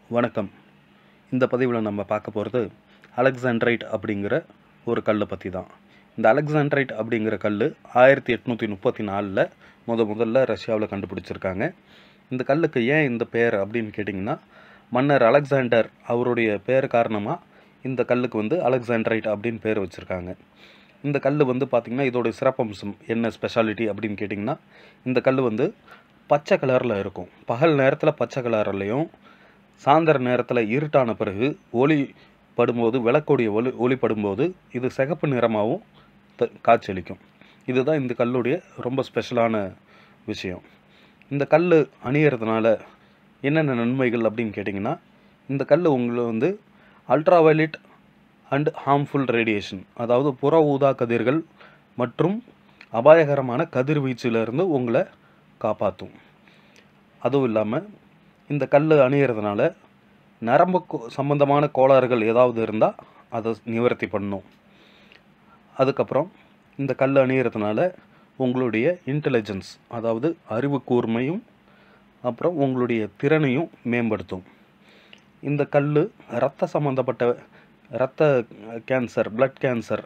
வணக்கம் இந்த பதிவில் நம்ம பார்க்க போகிறது அலெக்சாண்ட்ரைட் அப்படிங்கிற ஒரு கல்லை பற்றி தான் இந்த அலெக்சாண்ட்ரைட் அப்படிங்கிற கல் ஆயிரத்தி எட்நூற்றி முப்பத்தி நாலில் முத முதல்ல ரஷ்யாவில் கண்டுபிடிச்சிருக்காங்க இந்த கல்லுக்கு ஏன் இந்த பெயர் அப்படின்னு கேட்டிங்கன்னா மன்னர் அலெக்சாண்டர் அவருடைய பெயர் காரணமாக இந்த கல்லுக்கு வந்து அலெக்சாண்ட்ரைட் அப்படின்னு பேர் வச்சுருக்காங்க இந்த கல் வந்து பார்த்திங்கன்னா இதோடைய சிறப்பம்சம் என்ன ஸ்பெஷாலிட்டி அப்படின்னு கேட்டிங்கன்னா இந்த கல் வந்து பச்சை கலரில் இருக்கும் பகல் நேரத்தில் பச்சை கலர்லையும் சாயந்தர நேரத்தில் இருட்டான பிறகு ஒளி படும்போது விளக்கோடைய ஒளி ஒளி படும்போது இது சிகப்பு நிறமாகவும் த- காட்சியளிக்கும் இதுதான் இந்த கல்லுடைய ரொம்ப ஸ்பெஷலான விஷயம் இந்த கல் அணியறதுனால என்னென்ன நன்மைகள் அப்படின்னு கேட்டிங்கன்னா இந்த கல் உங்களை வந்து அல்ட்ராவயலட் அண்ட் ஹார்ம்ஃபுல் ரேடியேஷன் அதாவது புற ஊதா கதிர்கள் மற்றும் அபாயகரமான கதிர்வீச்சிலிருந்து உங்களை காப்பாற்றும் அதுவும் இல்லாமல் இந்த கல் அணியறதுனால நரம்பு கோ- சம்பந்தமான கோளாறுகள் ஏதாவது இருந்தால் அதை நிவர்த்தி பண்ணும் அதுக்கப்புறம் இந்த கல் அணியறதுனால உங்களுடைய இன்டெலிஜென்ஸ் அதாவது அறிவு கூர்மையும் அப்புறம் உங்களுடைய திறனையும் மேம்படுத்தும் இந்த கல் இரத்த சம்மந்தப்பட்ட இரத்த கேன்சர் பிளட் கேன்சர்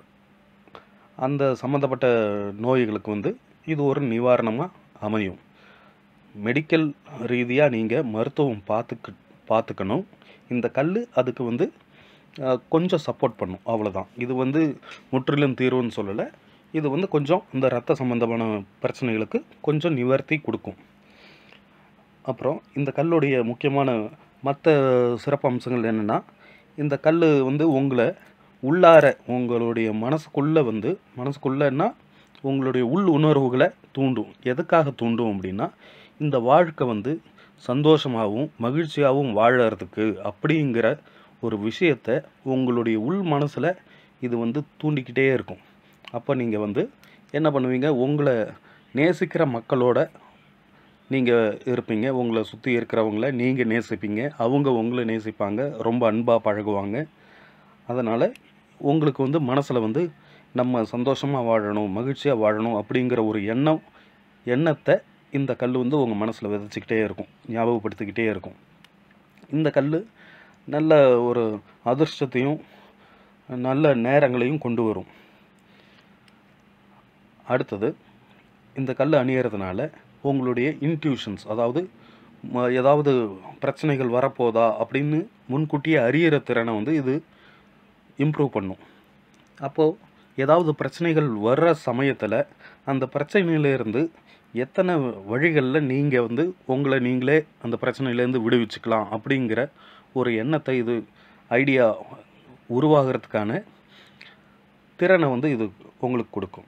அந்த சம்மந்தப்பட்ட நோய்களுக்கு வந்து இது ஒரு நிவாரணமாக அமையும் மெடிக்கல் ரீதியாக நீங்கள் மருத்துவம் பார்த்துக்க பார்த்துக்கணும் இந்த கல் அதுக்கு வந்து அஹ், கொஞ்சம் சப்போர்ட் பண்ணும் அவ்வளோதான் இது வந்து முற்றிலும் தீர்வுன்னு சொல்லலை இது வந்து கொஞ்சம் இந்த ரத்த சம்பந்தமான பிரச்சனைகளுக்கு கொஞ்சம் நிவர்த்தி கொடுக்கும் அப்புறம் இந்த கல்லுடைய முக்கியமான மற்ற சிறப்பம்சங்கள் என்னென்னா இந்த கல் வந்து உங்களை உள்ளார உங்களுடைய மனசுக்குள்ளே வந்து மனசுக்குள்ளன்னா உங்களுடைய உள் உணர்வுகளை தூண்டும் எதுக்காக தூண்டும் அப்படின்னா இந்த வாழ்க்கை வந்து சந்தோஷமாகவும் மகிழ்ச்சியாகவும் வாழறதுக்கு அப்படிங்கிற ஒரு விஷயத்தை உங்களுடைய உள் மனசில் இது வந்து தூண்டிக்கிட்டே இருக்கும் அப்போ நீங்கள் வந்து என்ன பண்ணுவீங்க உங்களை நேசிக்கிற மக்களோட நீங்கள் இருப்பீங்க உங்களை சுற்றி இருக்கிறவங்கள நீங்கள் நேசிப்பீங்க அவங்க உங்களை நேசிப்பாங்க ரொம்ப அன்பாக பழகுவாங்க அதனால் உங்களுக்கு வந்து மனசில் வந்து நம்ம சந்தோஷமாக வாழணும் மகிழ்ச்சியாக வாழணும் அப்படிங்கிற ஒரு எண்ணம் எண்ணத்தை இந்த கல் வந்து உங்கள் மனசில் விதைச்சிக்கிட்டே இருக்கும் ஞாபகப்படுத்திக்கிட்டே இருக்கும் இந்த கல் நல்ல ஒரு அதிர்ஷ்டத்தையும் நல்ல நேரங்களையும் கொண்டு வரும் அடுத்தது இந்த கல் அணியறதுனால உங்களுடைய இன்ட்யூஷன்ஸ் அதாவது ம- ஏதாவது பிரச்சனைகள் வரப்போதா அப்படின்னு முன்கூட்டியே அறியிற திறனை வந்து இது இம்ப்ரூவ் பண்ணும் அப்போது ஏதாவது பிரச்சனைகள் வர்ற சமயத்தில் அந்த பிரச்சனையிலேருந்து எத்தனை வழிகளில் நீங்கள் வந்து உங்களை நீங்களே அந்த பிரச்சனையிலேருந்து விடுவிச்சுக்கலாம் அப்படிங்கிற ஒரு எண்ணத்தை இது ஐடியா உருவாகிறதுக்கான திறனை வந்து இது உங்களுக்கு கொடுக்கும்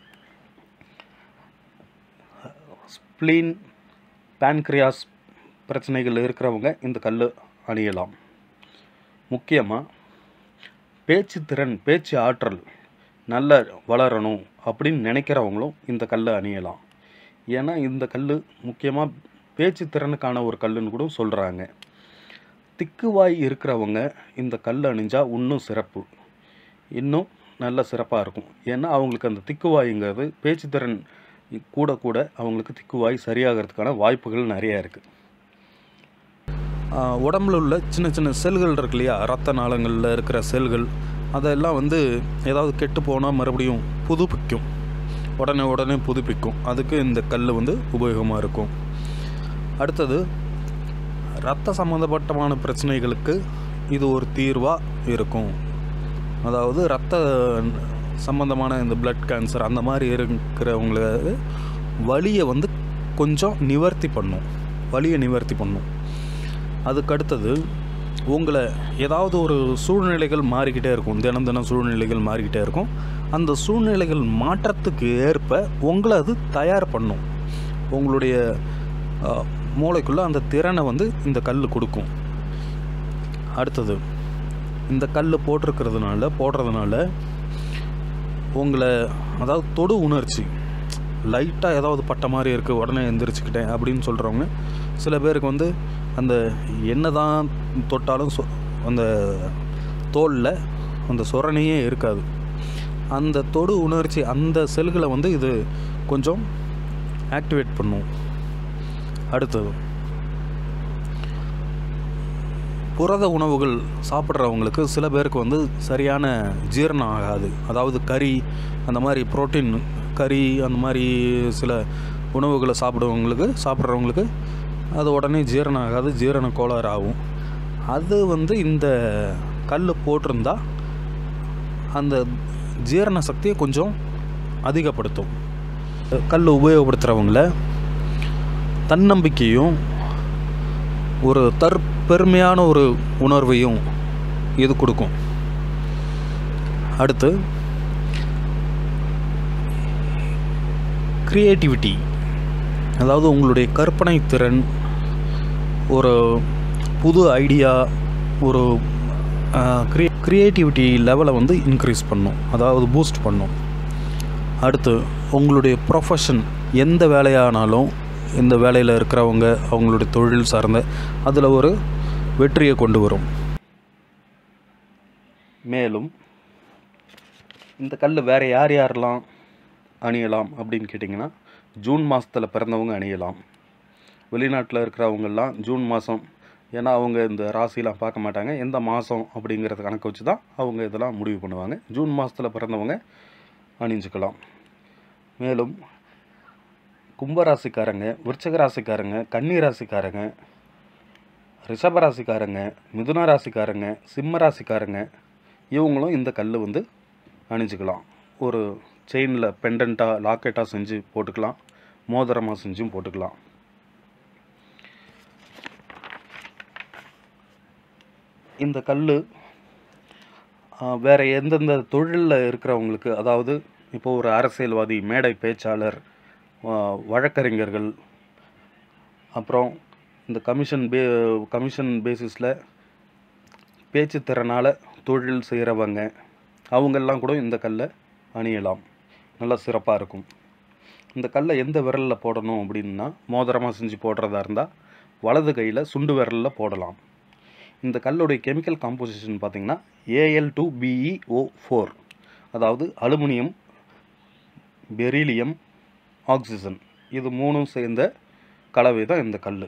ஸ்ப்ளீன் pancreas பிரச்சனைகள் இருக்கிறவங்க இந்த கல் அணியலாம் முக்கியமாக பேச்சு திறன் பேச்சு ஆற்றல் நல்ல வளரணும் அப்படின்னு நினைக்கிறவங்களும் இந்த கல்லை அணியலாம் ஏன்னா இந்த கல் முக்கியமாக பேச்சு திறனுக்கான ஒரு கல்லுன்னு கூட சொல்கிறாங்க திக்குவாய் இருக்கிறவங்க இந்த கல் அணிஞ்சா இன்னும் சிறப்பு இன்னும் நல்ல சிறப்பாக இருக்கும் ஏன்னா அவங்களுக்கு அந்த திக்குவாய்ங்கிறது பேச்சு திறன் கூட கூட அவங்களுக்கு திக்குவாய் சரியாகிறதுக்கான வாய்ப்புகள் நிறையா இருக்குது உடம்புல உள்ள சின்ன சின்ன செல்கள் இருக்கு இல்லையா ரத்த நாளங்களில் இருக்கிற செல்கள் அதெல்லாம் வந்து ஏதாவது கெட்டு போனால் மறுபடியும் புதுப்பிக்கும் உடனே உடனே புதுப்பிக்கும் அதுக்கு இந்த கல் வந்து உபயோகமாக இருக்கும் அடுத்தது ரத்த சம்மந்தப்பட்டமான பிரச்சனைகளுக்கு இது ஒரு தீர்வாக இருக்கும் அதாவது ரத்த சம்மந்தமான இந்த பிளட் கேன்சர் அந்த மாதிரி இருக்கிறவங்களுக்கு வலியை வந்து கொஞ்சம் நிவர்த்தி பண்ணும் வலியை நிவர்த்தி பண்ணும் அதுக்கு அடுத்தது உங்களை ஏதாவது ஒரு சூழ்நிலைகள் மாறிக்கிட்டே இருக்கும் தினம் தினம் சூழ்நிலைகள் மாறிக்கிட்டே இருக்கும் அந்த சூழ்நிலைகள் மாற்றத்துக்கு ஏற்ப உங்களை அது தயார் பண்ணும் உங்களுடைய அஹ், மூளைக்குள்ள அந்த திறனை வந்து இந்த கல் கொடுக்கும் அடுத்தது இந்த கல் போட்டிருக்கிறதுனால போடுறதுனால உங்களை அதாவது தொடு உணர்ச்சி லைட்டாக ஏதாவது பட்ட மாதிரி இருக்குது உடனே எந்திரிச்சுக்கிட்டேன் அப்படின்னு சொல்கிறவங்க சில பேருக்கு வந்து அந்த என்ன தான் தொட்டாலும் சொ அந்த தோலில் அந்த சொரணையே இருக்காது அந்த தொடு உணர்ச்சி அந்த செல்களை வந்து இது கொஞ்சம் ஆக்டிவேட் பண்ணும் அடுத்தது புரத உணவுகள் சாப்பிட்றவங்களுக்கு சில பேருக்கு வந்து சரியான ஜீரணம் ஆகாது அதாவது கறி அந்த மாதிரி புரோட்டீன் கறி அந்த மாதிரி சில உணவுகளை சாப்பிடுவவங்களுக்கு சாப்பிட்றவங்களுக்கு அது உடனே ஜீரணம் ஆகாது ஜீரண கோளாறு ஆகும் அது வந்து இந்த கல் போட்டிருந்தா அந்த ஜீரண சக்தியை கொஞ்சம் அதிகப்படுத்தும் கல் உபயோகப்படுத்துகிறவங்கள தன்னம்பிக்கையும் ஒரு தற்பெருமையான ஒரு உணர்வையும் இது கொடுக்கும் அடுத்து க்ரியேட்டிவிட்டி அதாவது உங்களுடைய கற்பனை திறன் ஒரு புது ஐடியா ஒரு க்ரியே க்ரியேட்டிவிட்டி லெவலை வந்து இன்க்ரீஸ் பண்ணும் அதாவது பூஸ்ட் பண்ணும் அடுத்து உங்களுடைய ப்ரொஃபஷன் எந்த வேலையானாலும் எந்த வேலையில் இருக்கிறவங்க அவங்களுடைய தொழில் சார்ந்த அதில் ஒரு வெற்றியை கொண்டு வரும் மேலும் இந்த கல் வேறு யார் யாரெல்லாம் அணியலாம் அப்படின்னு கேட்டிங்கன்னா ஜூன் மாதத்தில் பிறந்தவங்க அணியலாம் வெளிநாட்டில் இருக்கிறவங்கெல்லாம் ஜூன் மாதம் ஏன்னா அவங்க இந்த ராசிலாம் பார்க்க மாட்டாங்க எந்த மாதம் அப்படிங்கிறத கணக்கு வச்சு தான் அவங்க இதெல்லாம் முடிவு பண்ணுவாங்க ஜூன் மாதத்தில் பிறந்தவங்க அணிஞ்சுக்கலாம் மேலும் கும்பராசிக்காரங்க விருச்சக ராசிக்காரங்க கன்னி ராசிக்காரங்க ரிஷப ராசிக்காரங்க மிதுன ராசிக்காரங்க சிம்ம ராசிக்காரங்க இவங்களும் இந்த கல் வந்து அணிஞ்சுக்கலாம் ஒரு செயினில் பெண்டண்ட்டாக லாக்கெட்டாக செஞ்சு போட்டுக்கலாம் மோதிரமாக செஞ்சும் போட்டுக்கலாம் இந்த கல் வேறு எந்தெந்த தொழிலில் இருக்கிறவங்களுக்கு அதாவது இப்போ ஒரு அரசியல்வாதி மேடை பேச்சாளர் ஆ, வழக்கறிஞர்கள் அப்புறம் இந்த கமிஷன் பே கமிஷன் பேசிஸில் பேச்சு திறனால் தொழில் செய்கிறவங்க அவங்கெல்லாம் கூட இந்த கல்லை அணியலாம் நல்லா சிறப்பாக இருக்கும் இந்த கல்லை எந்த விரலில் போடணும் அப்படின்னா மோதிரமாக செஞ்சு போடுறதா இருந்தால் வலது கையில் சுண்டு விரலில் போடலாம் இந்த கல்லுடைய கெமிக்கல் காம்போசிஷன் பார்த்தீங்கன்னா ஏஎல் டூ பிஇஓ ஃபோர் அதாவது அலுமினியம் பெரிலியம் ஆக்சிஜன் இது மூணும் சேர்ந்த கலவை தான் இந்த கல்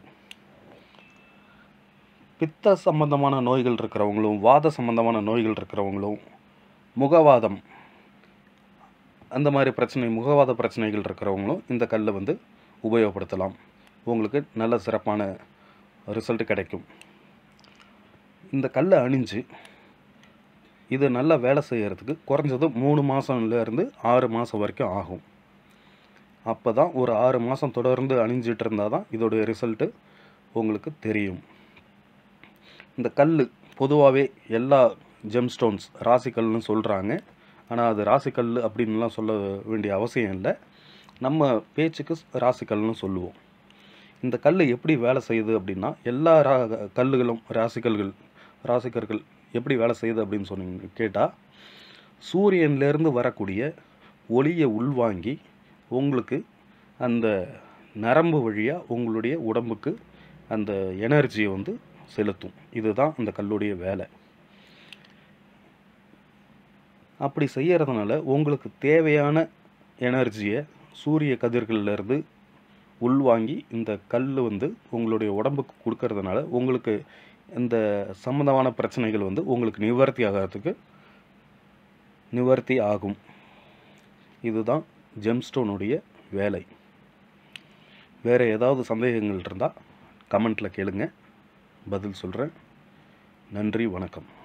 பித்த சம்பந்தமான நோய்கள் இருக்கிறவங்களும் வாத சம்பந்தமான நோய்கள் இருக்கிறவங்களும் முகவாதம் அந்த மாதிரி பிரச்சனை முகவாத பிரச்சனைகள் இருக்கிறவங்களும் இந்த கல்லை வந்து உபயோகப்படுத்தலாம் உங்களுக்கு நல்ல சிறப்பான ரிசல்ட் கிடைக்கும் இந்த கல்லை அணிஞ்சு இது நல்லா வேலை செய்யறதுக்கு குறைஞ்சது மூணு மாதம்லேருந்து ஆறு மாதம் வரைக்கும் ஆகும் அப்போ தான் ஒரு ஆறு மாதம் தொடர்ந்து அணிஞ்சிட்டு இருந்தால் தான் இதோடைய ரிசல்ட்டு உங்களுக்கு தெரியும் இந்த கல் பொதுவாகவே எல்லா ஜெம்ஸ்டோன்ஸ் ராசிக்கல்னு சொல்கிறாங்க ஆனால் அது ராசிக்கல் அப்படின்லாம் சொல்ல வேண்டிய அவசியம் இல்லை நம்ம பேச்சுக்கு ராசிக்கல்னு சொல்லுவோம் இந்த கல் எப்படி வேலை செய்யுது அப்படின்னா எல்லா ரா கல்லுகளும் ராசிக்கல்கள் ராசிக்கர்கள் எப்படி வேலை செய்யுது அப்படின்னு சொன்னீங்க கேட்டால் சூரியன்லேருந்து வரக்கூடிய ஒளியை உள்வாங்கி உங்களுக்கு அந்த நரம்பு வழியாக உங்களுடைய உடம்புக்கு அந்த எனர்ஜியை வந்து செலுத்தும் இதுதான் அந்த கல்லுடைய வேலை அப்படி செய்யறதுனால உங்களுக்கு தேவையான எனர்ஜியை சூரிய கதிர்கள்லேருந்து உள்வாங்கி இந்த கல் வந்து உங்களுடைய உடம்புக்கு கொடுக்கறதுனால உங்களுக்கு இந்த சம்மந்தமான பிரச்சனைகள் வந்து உங்களுக்கு நிவர்த்தி ஆகிறதுக்கு நிவர்த்தி ஆகும் இதுதான் ஜெம்ஸ்டோனுடைய வேலை வேறு ஏதாவது சந்தேகங்கள் இருந்தால் கமெண்ட்டில் கேளுங்க பதில் சொல்கிறேன் நன்றி வணக்கம்